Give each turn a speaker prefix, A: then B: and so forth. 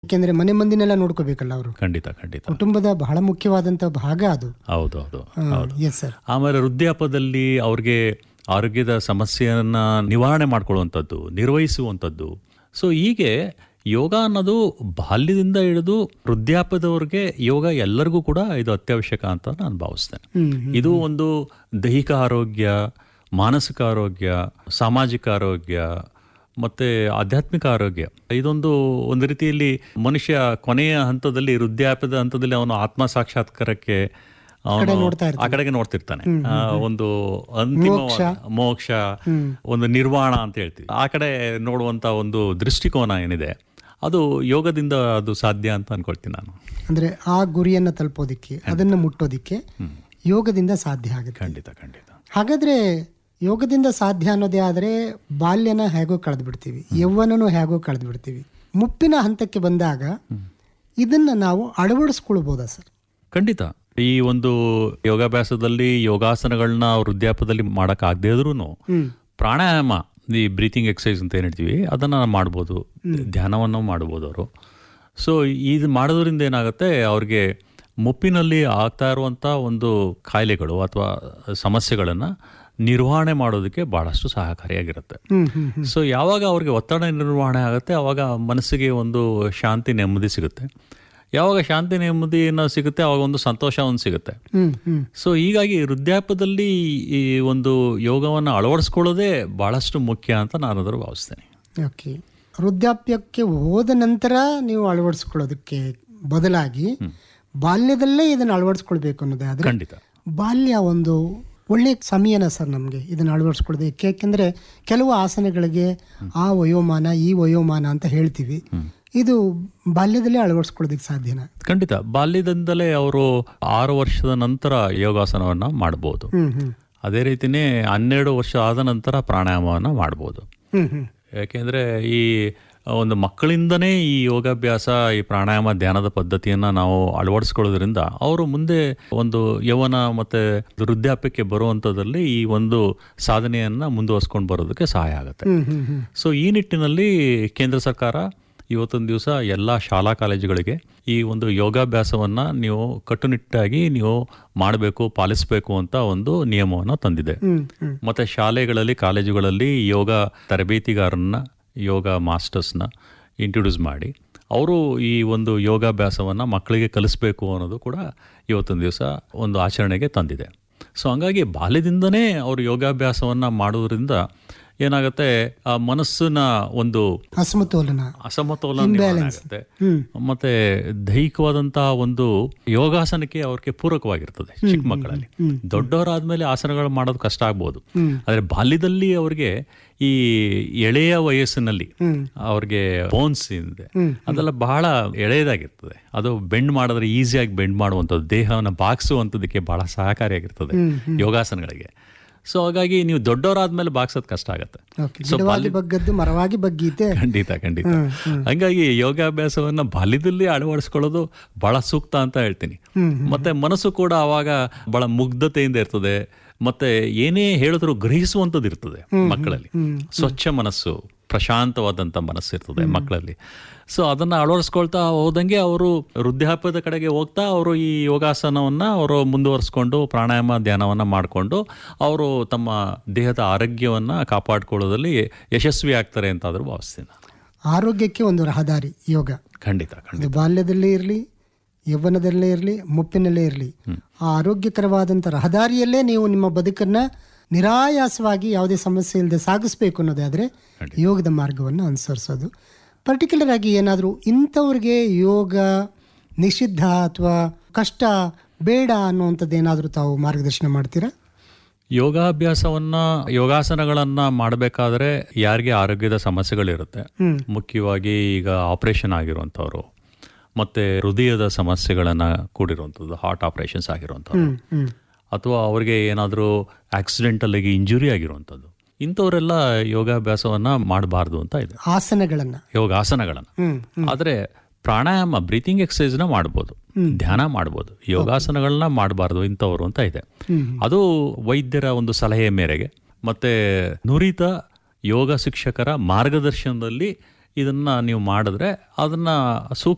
A: ಯಾಕೆಂದ್ರೆ ಮನೆ ಮಂದಿನೆಲ್ಲ ನೋಡ್ಕೋಬೇಕಲ್ಲ ಅವರು
B: ಖಂಡಿತ ಖಂಡಿತ
A: ಕುಟುಂಬದ ಬಹಳ ಮುಖ್ಯವಾದಂತ ಭಾಗ ಅದು
B: ಹೌದು ಹೌದು
A: ಎಸ್ ಸರ್
B: ಆಮೇಲೆ ವೃದ್ಧಾಪದಲ್ಲಿ ಅವ್ರಿಗೆ ಆರೋಗ್ಯದ ಸಮಸ್ಯೆಯನ್ನ ನಿವಾರಣೆ ಮಾಡ್ಕೊಳ್ಳುವಂಥದ್ದು ನಿರ್ವಹಿಸುವಂಥದ್ದು ಸೊ ಹೀಗೆ ಯೋಗ ಅನ್ನೋದು ಬಾಲ್ಯದಿಂದ ಹಿಡಿದು ವೃದ್ಧಾಪದವ್ರಿಗೆ ಯೋಗ ಎಲ್ಲರಿಗೂ ಕೂಡ ಇದು ಅತ್ಯವಶ್ಯಕ ಅಂತ ನಾನು ಭಾವಿಸ್ತೇನೆ
A: ಹ್ಮ್
B: ಇದು ಒಂದು ದೈಹಿಕ ಆರೋಗ್ಯ ಮಾನಸಿಕ ಆರೋಗ್ಯ ಸಾಮಾಜಿಕ ಆರೋಗ್ಯ ಮತ್ತೆ ಆಧ್ಯಾತ್ಮಿಕ ಆರೋಗ್ಯ ಇದೊಂದು ಒಂದು ರೀತಿಯಲ್ಲಿ ಮನುಷ್ಯ ಕೊನೆಯ ಹಂತದಲ್ಲಿ ವೃದ್ಧಾಪ್ಯದ ಹಂತದಲ್ಲಿ ಅವನು ಆತ್ಮ ಸಾಕ್ಷಾತ್ಕಾರಕ್ಕೆ ಅವನು
A: ನೋಡ್ತಾ
B: ಆ ಕಡೆಗೆ ನೋಡ್ತಿರ್ತಾನೆ ಆ, ಒಂದು ಅಂತಿಮವಾದ ಮೋಕ್ಷ ಒಂದು ನಿರ್ವಾಣ ಅಂತ ಹೇಳ್ತೀವಿ ಆ ಕಡೆ ನೋಡುವಂತ ಒಂದು ದೃಷ್ಟಿಕೋನ ಏನಿದೆ ಅದು ಯೋಗದಿಂದ ಅದು ಸಾಧ್ಯ ಅಂತ ಅನ್ಕೊಳ್ತೀನಿ ನಾನು
A: ಅಂದ್ರೆ ಆ ಗುರಿಯನ್ನ ತಲುಪೋದಿಕ್ಕೆ ಅದನ್ನ ಮುಟ್ಟೋದಿಕ್ಕೆ ಯೋಗದಿಂದ ಸಾಧ್ಯ ಆಗುತ್ತೆ
B: ಖಂಡಿತ ಖಂಡಿತ
A: ಹಾಗಾದ್ರೆ ಯೋಗದಿಂದ ಸಾಧ್ಯ ಅನ್ನೋದೇ ಆದ್ರೆ ಬಾಲ್ಯನ ಹೇಗೋ ಕಳೆದು ಬಿಡ್ತೀವಿ ಯೌವನನು ಹೇಗೋ ಕಳೆದು ಬಿಡ್ತೀವಿ ಮುಪ್ಪಿನ ಹಂತಕ್ಕೆ ಬಂದಾಗ ಇದನ್ನ ನಾವು ಅಳವಡಿಸ್ಕೊಳ್ಬೋದಾ ಸರ್
B: ಖಂಡಿತ ಈ ಒಂದು ಯೋಗಾಭ್ಯಾಸದಲ್ಲಿ ಯೋಗಾಸನಗಳನ್ನ ವೃದ್ಧಾಪದಲ್ಲಿ ಮಾಡಕ್ ಆಗದೆ ಇದ್ರೂ
A: ಹ್ಮ್
B: ಪ್ರಾಣಾಯಾಮ ಈ ಬ್ರೀತಿಂಗ್ ಎಕ್ಸಸೈಸ್ ಅಂತ ಏನ್ ಹೇಳ್ತೀವಿ ಅದನ್ನ ಮಾಡ್ಬೋದು ಧ್ಯಾನವನ್ನು ಮಾಡ್ಬೋದು ಅವರು ಸೊ ಇದು ಮಾಡೋದ್ರಿಂದ ಏನಾಗುತ್ತೆ ಅವ್ರಿಗೆ ಮುಪ್ಪಿನಲ್ಲಿ ಆಗ್ತಾ ಇರುವಂತ ಒಂದು ಕಾಯಿಲೆಗಳು ಅಥವಾ ಸಮಸ್ಯೆಗಳನ್ನ ನಿರ್ವಹಣೆ ಮಾಡೋದಕ್ಕೆ ಬಹಳಷ್ಟು ಸಹಕಾರಿಯಾಗಿರುತ್ತೆ
A: ಹ್ಮ್ ಹ್ಮ್ ಹ್ಮ್
B: ಸೊ ಯಾವಾಗ ಅವ್ರಿಗೆ ಒತ್ತಡ ನಿರ್ವಹಣೆ ಆಗುತ್ತೆ ಅವಾಗ ಮನಸ್ಸಿಗೆ ಒಂದು ಶಾಂತಿ ನೆಮ್ಮದಿ ಸಿಗುತ್ತೆ ಯಾವಾಗ ಶಾಂತಿ ನೆಮ್ಮದಿನ ಸಿಗುತ್ತೆ ಅವಾಗ ಒಂದು ಸಂತೋಷ ಒಂದು ಸಿಗುತ್ತೆ
A: ಹ್ಮ್ ಹ್ಮ್
B: ಸೊ ಹೀಗಾಗಿ ವೃದ್ಧಾಪ್ಯದಲ್ಲಿ ಈ ಒಂದು ಯೋಗವನ್ನು ಅಳವಡಿಸ್ಕೊಳ್ಳೋದೇ ಬಹಳಷ್ಟು ಮುಖ್ಯ ಅಂತ ನಾನು ಅದರ ಭಾವಿಸ್ತೇನೆ
A: ಓಕೆ ವೃದ್ಧಾಪ್ಯಕ್ಕೆ ಹೋದ ನಂತರ ನೀವು ಅಳವಡಿಸ್ಕೊಳ್ಳೋದಕ್ಕೆ ಬದಲಾಗಿ ಬಾಲ್ಯದಲ್ಲೇ ಇದನ್ನ ಅಳವಡಿಸ್ಕೊಳ್ಬೇಕು ಅನ್ನೋದೇ ಆದ್ರೆ
B: ಖಂಡಿತ
A: ಬಾಲ್ಯ ಒಂದು ಒಳ್ಳೆ ಸಮಯನ ಸರ್ ನಮಗೆ ಇದನ್ನು ಅಳವಡಿಸ್ಕೊಳ್ಳೋದಕ್ಕೆ ಯಾಕೆಂದ್ರೆ ಕೆಲವು ಆಸನಗಳಿಗೆ ಆ ವಯೋಮಾನ ಈ ವಯೋಮಾನ ಅಂತ ಹೇಳ್ತೀವಿ ಇದು ಬಾಲ್ಯದಲ್ಲೇ ಅಳವಡಿಸ್ಕೊಳ್ಳೋದಕ್ಕೆ ಸಾಧ್ಯನಾ
B: ಖಂಡಿತ ಬಾಲ್ಯದಿಂದಲೇ ಅವರು ಆರು ವರ್ಷದ ನಂತರ ಯೋಗಾಸನವನ್ನು ಮಾಡ್ಬೋದು
A: ಹ್ಮ್ ಹ್ಮ್
B: ಅದೇ ರೀತಿನೇ ಹನ್ನೆರಡು ವರ್ಷ ಆದ ನಂತರ ಪ್ರಾಣಾಯಾಮವನ್ನು ಮಾಡ್ಬೋದು
A: ಹ್ಮ್ ಹ್ಮ್
B: ಯಾಕೆಂದ್ರೆ ಈ ಒಂದು ಮಕ್ಕಳಿಂದನೇ ಈ ಯೋಗಾಭ್ಯಾಸ ಈ ಪ್ರಾಣಾಯಾಮ ಧ್ಯಾನದ ಪದ್ಧತಿಯನ್ನ ನಾವು ಅಳವಡಿಸ್ಕೊಳ್ಳೋದ್ರಿಂದ ಅವರು ಮುಂದೆ ಒಂದು ಯೌವನ ಮತ್ತೆ ವೃದ್ಧಾಪ್ಯಕ್ಕೆ ಬರುವಂಥದ್ದಲ್ಲಿ ಈ ಒಂದು ಸಾಧನೆಯನ್ನ ಮುಂದುವರ್ಸ್ಕೊಂಡು ಬರೋದಕ್ಕೆ ಸಹಾಯ ಆಗುತ್ತೆ
A: ಹ್ಮ್ ಹ್ಮ್ ಹ್ಮ್
B: ಸೊ ಈ ನಿಟ್ಟಿನಲ್ಲಿ ಕೇಂದ್ರ ಸರ್ಕಾರ ಇವತ್ತೊಂದು ದಿವಸ ಎಲ್ಲ ಶಾಲಾ ಕಾಲೇಜುಗಳಿಗೆ ಈ ಒಂದು ಯೋಗಾಭ್ಯಾಸವನ್ನ ನೀವು ಕಟ್ಟುನಿಟ್ಟಾಗಿ ನೀವು ಮಾಡಬೇಕು ಪಾಲಿಸಬೇಕು ಅಂತ ಒಂದು ನಿಯಮವನ್ನು ತಂದಿದೆ
A: ಹ್ಮ್ ಹ್ಮ್
B: ಮತ್ತೆ ಶಾಲೆಗಳಲ್ಲಿ ಕಾಲೇಜುಗಳಲ್ಲಿ ಯೋಗ ತರಬೇತಿಗಾರನ್ನ ಯೋಗ ಮಾಸ್ಟರ್ಸ್ನ ಇಂಟ್ರೊಡ್ಯೂಸ್ ಮಾಡಿ ಅವರು ಈ ಒಂದು ಯೋಗಾಭ್ಯಾಸವನ್ನು ಮಕ್ಕಳಿಗೆ ಕಲಿಸ್ಬೇಕು ಅನ್ನೋದು ಕೂಡ ಇವತ್ತೊಂದು ದಿವಸ ಒಂದು ಆಚರಣೆಗೆ ತಂದಿದೆ ಸೊ ಹಂಗಾಗಿ ಬಾಲ್ಯದಿಂದನೇ ಅವರು ಯೋಗಾಭ್ಯಾಸವನ್ನು ಮಾಡೋದ್ರಿಂದ ಏನಾಗುತ್ತೆ ಆ ಮನಸ್ಸಿನ ಒಂದು
A: ಅಸಮತೋಲನ
B: ಅಸಮತೋಲನ ನಿವಾರಣೆ ಆಗುತ್ತೆ
A: ಹ್ಮ್
B: ಮತ್ತೆ ದೈಹಿಕವಾದಂತಹ ಒಂದು ಯೋಗಾಸನಕ್ಕೆ ಅವ್ರಿಗೆ ಪೂರಕವಾಗಿರ್ತದೆ ಚಿಕ್ಕ ಮಕ್ಕಳಲ್ಲಿ ದೊಡ್ಡವರಾದ್ಮೇಲೆ ಆಸನಗಳು ಮಾಡೋದು ಕಷ್ಟ ಆಗ್ಬೋದು
A: ಹ್ಮ್.
B: ಆದ್ರೆ ಬಾಲ್ಯದಲ್ಲಿ ಅವ್ರಿಗೆ ಈ ಎಳೆಯ ವಯಸ್ಸಿನಲ್ಲಿ
A: ಹ್ಮ್.
B: ಅವ್ರಿಗೆ ಬೋನ್ಸ್ ಇದೆ
A: ಹ್ಮ್.
B: ಅದೆಲ್ಲ ಬಹಳ ಎಳೆಯದಾಗಿರ್ತದೆ ಅದು ಬೆಂಡ್ ಮಾಡಿದ್ರೆ ಈಸಿಯಾಗಿ ಬೆಂಡ್ ಮಾಡುವಂಥದ್ದು ದೇಹವನ್ನು ಬಾಗಿಸುವಂಥದ್ದಕ್ಕೆ ಬಹಳ ಸಹಕಾರಿಯಾಗಿರ್ತದೆ ಯೋಗಾಸನಗಳಿಗೆ ಸೊ ಹಾಗಾಗಿ ನೀವು ದೊಡ್ಡವರಾದ್ಮೇಲೆ ಬಾಗ್ಸೋದು ಕಷ್ಟ ಆಗುತ್ತೆ
A: ಓಕೆ ಗಿಡವಾಗಿ ಬಗ್ಗದ್ದು ಮರವಾಗಿ ಬಗ್ಗೀತೆ
B: ಖಂಡಿತ ಖಂಡಿತ ಹಂಗಾಗಿ ಯೋಗಾಭ್ಯಾಸವನ್ನ ಬಾಲ್ಯದಲ್ಲಿ ಅಳವಡಿಸ್ಕೊಳ್ಳೋದು ಬಹಳ ಸೂಕ್ತ ಅಂತ ಹೇಳ್ತೀನಿ
A: ಹ್ಮ್,
B: ಮತ್ತೆ ಮನಸ್ಸು ಕೂಡ ಅವಾಗ ಬಹಳ ಮುಗ್ಧತೆಯಿಂದ ಇರ್ತದೆ ಮತ್ತೆ ಏನೇ ಹೇಳಿದ್ರು ಗ್ರಹಿಸುವಂಥದ್ದು ಇರ್ತದೆ ಮಕ್ಕಳಲ್ಲಿ ಸ್ವಚ್ಛ ಮನಸ್ಸು ಪ್ರಶಾಂತವಾದಂಥ ಮನಸ್ಸು ಇರ್ತದೆ ಮಕ್ಕಳಲ್ಲಿ ಸೊ ಅದನ್ನ ಅಳವಡಿಸ್ಕೊಳ್ತಾ ಹೋದಂಗೆ ಅವರು ವೃದ್ಧಾಪ್ಯದ ಕಡೆಗೆ ಹೋಗ್ತಾ ಅವರು ಈ ಯೋಗಾಸನವನ್ನ ಅವರು ಮುಂದುವರಿಸ್ಕೊಂಡು ಪ್ರಾಣಾಯಾಮ ಧ್ಯಾನವನ್ನ ಮಾಡಿಕೊಂಡು ಅವರು ತಮ್ಮ ದೇಹದ ಆರೋಗ್ಯವನ್ನ ಕಾಪಾಡ್ಕೊಳ್ಳೋದ್ರಲ್ಲಿ ಯಶಸ್ವಿ ಆಗ್ತಾರೆ ಅಂತಾದ್ರೂ ಭಾವಿಸ್ತೀನಿ ನಾನು.
A: ಆರೋಗ್ಯಕ್ಕೆ ಒಂದು ರಹದಾರಿ ಯೋಗ
B: ಖಂಡಿತ ಖಂಡಿತ
A: ಅದು ಬಾಲ್ಯದಲ್ಲೇ ಇರಲಿ ಯೌವನದಲ್ಲೇ ಇರಲಿ ಮುಪ್ಪಿನಲ್ಲೇ ಇರಲಿ ಆ ಆರೋಗ್ಯಕರವಾದಂಥ ರಹದಾರಿಯಲ್ಲೇ ನೀವು ನಿಮ್ಮ ಬದುಕನ್ನ ನಿರಾಯಾಸವಾಗಿ ಯಾವುದೇ ಸಮಸ್ಯೆ ಇಲ್ಲದೆ ಸಾಗಿಸ್ಬೇಕು ಅನ್ನೋದಾದ್ರೆ ಯೋಗದ ಮಾರ್ಗವನ್ನು ಅನುಸರಿಸೋದು ಪರ್ಟಿಕ್ಯುಲರ್ ಆಗಿ ಏನಾದರೂ ಇಂಥವ್ರಿಗೆ ಯೋಗ ನಿಷಿದ್ಧ ಅಥವಾ ಕಷ್ಟ ಬೇಡ ಅನ್ನುವಂಥದ್ದು ಏನಾದರೂ ತಾವು ಮಾರ್ಗದರ್ಶನ ಮಾಡ್ತೀರಾ
B: ಯೋಗಾಭ್ಯಾಸವನ್ನ ಯೋಗಾಸನಗಳನ್ನ ಮಾಡಬೇಕಾದ್ರೆ ಯಾರಿಗೆ ಆರೋಗ್ಯದ ಸಮಸ್ಯೆಗಳಿರುತ್ತೆ
A: ಹ್ಮ್.
B: ಮುಖ್ಯವಾಗಿ ಈಗ ಆಪರೇಷನ್ ಆಗಿರುವಂಥವ್ರು ಮತ್ತೆ ಹೃದಯದ ಸಮಸ್ಯೆಗಳನ್ನ ಕೂಡಿರುವಂಥದ್ದು ಹಾರ್ಟ್ ಆಪರೇಷನ್ಸ್ ಆಗಿರುವಂಥವ್ರು
A: ಹ್ಮ್ ಹ್ಮ್
B: ಅಥವಾ ಅವ್ರಿಗೆ ಏನಾದರೂ ಆಕ್ಸಿಡೆಂಟಲ್ ಆಗಿ ಇಂಜುರಿ ಆಗಿರುವಂಥದ್ದು ಇಂಥವರೆಲ್ಲ ಯೋಗಾಭ್ಯಾಸವನ್ನ ಮಾಡಬಾರ್ದು ಅಂತ ಇದೆ
A: ಆಸನಗಳನ್ನ
B: ಯೋಗಾಸನಗಳನ್ನ
A: ಹ್ಮ್
B: ಆದ್ರೆ ಪ್ರಾಣಾಯಾಮ ಬ್ರೀತಿಂಗ್ ಎಕ್ಸಸೈಸ್ ನ ಮಾಡ್ಬೋದು ಧ್ಯಾನ ಮಾಡ್ಬೋದು ಯೋಗಾಸನಗಳನ್ನ ಮಾಡಬಾರ್ದು ಇಂಥವ್ರು ಅಂತ ಇದೆ ಅದು ವೈದ್ಯರ ಒಂದು ಸಲಹೆ ಮೇರೆಗೆ ಮತ್ತೆ ನುರಿತ ಯೋಗ ಶಿಕ್ಷಕರ ಮಾರ್ಗದರ್ಶನದಲ್ಲಿ ಇದನ್ನ ನೀವು ಮಾಡಿದ್ರೆ ಅದನ್ನ ಸೂಕ್ತ